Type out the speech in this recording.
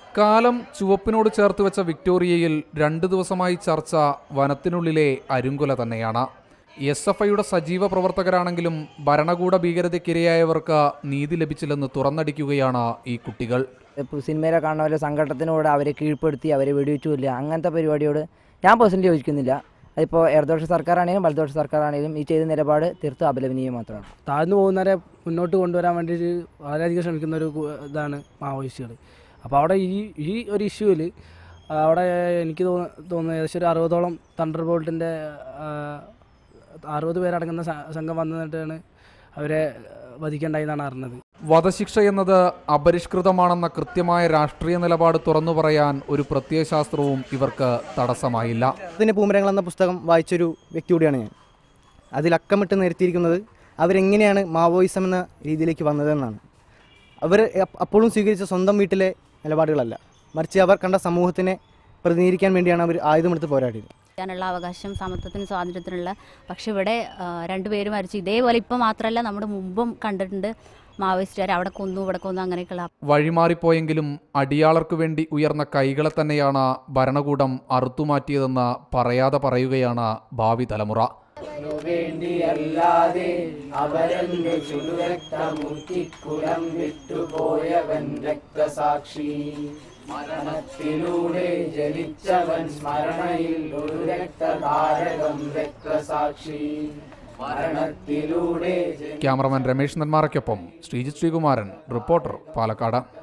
കാലം ചുവപ്പിനോട് ചേർത്ത് വെച്ച വിക്ടോറിയയിൽ രണ്ടു ദിവസമായി ചർച്ച വനത്തിനുള്ളിലെ അരുങ്കുല തന്നെയാണ് എസ് എഫ് ഐയുടെ സജീവ പ്രവർത്തകരാണെങ്കിലും ഭരണകൂട ഭീകരതയ്ക്കിരയായവർക്ക് നീതി ലഭിച്ചില്ലെന്ന് തുറന്നടിക്കുകയാണ് ഈ കുട്ടികൾ ഇപ്പോൾ സിനിമയിലെ കാണുന്ന പോലെ സംഘട്ടനത്തിനോട് അവരെ കീഴ്പ്പെടുത്തി അവരെ വെടിവെച്ചു കൊല്ലുക അങ്ങനത്തെ പരിപാടിയോട് ഞാൻ പേഴ്സണലി യോജിക്കുന്നില്ല അതിപ്പോൾ ഇടതുപക്ഷ സർക്കാരാണെങ്കിലും വലതുപക്ഷ സർക്കാരാണെങ്കിലും ഈ ചെയ്ത നിലപാട് തീർത്തും അപലപനീയം മാത്രമാണ് താഴ്ന്നു പോകുന്നവരെ മുന്നോട്ട് കൊണ്ടുവരാൻ വേണ്ടിയിട്ട് വളരെയധികം ശ്രമിക്കുന്ന ഒരു കു- ഇതാണ് മാവോയിസ്റ്റുകൾ അപ്പോൾ അവിടെ ഈ ഈ ഒരു ഇഷ്യൂവിൽ അവിടെ എനിക്ക് തോന്നു- തോന്നുന്നു ഏകദേശം ഒരു അറുപതോളം തണ്ടർ ബോൾട്ടിൻ്റെ അറുപത് പേരടങ്ങുന്ന സ- സംഘം വന്നിട്ടാണ് അവരെ വധിക്കേണ്ടായി എന്നാണ് അറിഞ്ഞത് വധശിക്ഷ എന്നത് അപരിഷ്കൃതമാണെന്ന കൃത്യമായ രാഷ്ട്രീയ നിലപാട് തുറന്നു പറയാൻ ഒരു പ്രത്യയശാസ്ത്രവും ഇവർക്ക് തടസ്സമായില്ല ഇതിൻ്റെ പൂമരങ്ങൾ എന്ന പുസ്തകം വായിച്ചൊരു വ്യക്തി കൂടിയാണ് ഞാൻ അതിൽ അക്കമിട്ട് നിരത്തിയിരിക്കുന്നത് അവരെങ്ങനെയാണ് മാവോയിസം എന്ന രീതിയിലേക്ക് വന്നതെന്നാണ് അവർ അപ്പോഴും സ്വീകരിച്ച സ്വന്തം വീട്ടിലെ നിലപാടുകളല്ല മറിച്ച് അവർ കണ്ട സമൂഹത്തിനെ പ്രതിനിധീകരിക്കാൻ വേണ്ടിയാണ് അവർ ആയുധമെടുത്ത് പോരാടിയത് ാനുള്ള അവകാശം സമത്വത്തിനും സ്വാതന്ത്ര്യത്തിനുള്ള പക്ഷെ ഇവിടെ ആ, രണ്ടുപേരും മരിച്ചു ഇതേപോലെ ഇപ്പം മാത്രമല്ല നമ്മുടെ മുമ്പും കണ്ടിട്ടുണ്ട് മാവോയിസ്റ്റുകാർ അവിടെ കൊന്നു ഇവിടെ കൊന്നു അങ്ങനെയൊക്കെയുള്ള വഴിമാറിപ്പോയെങ്കിലും അടിയാളർക്കു വേണ്ടി ഉയർന്ന കൈകളെ തന്നെയാണ് ഭരണകൂടം അറുത്തുമാറ്റിയതെന്ന് പറയാതെ പറയുകയാണ് ഭാവി തലമുറ ക്യാമറമാൻ രമേശ് നെന്മാറയ്ക്കൊപ്പം ശ്രീജിത് ശ്രീകുമാരൻ റിപ്പോർട്ടർ പാലക്കാട്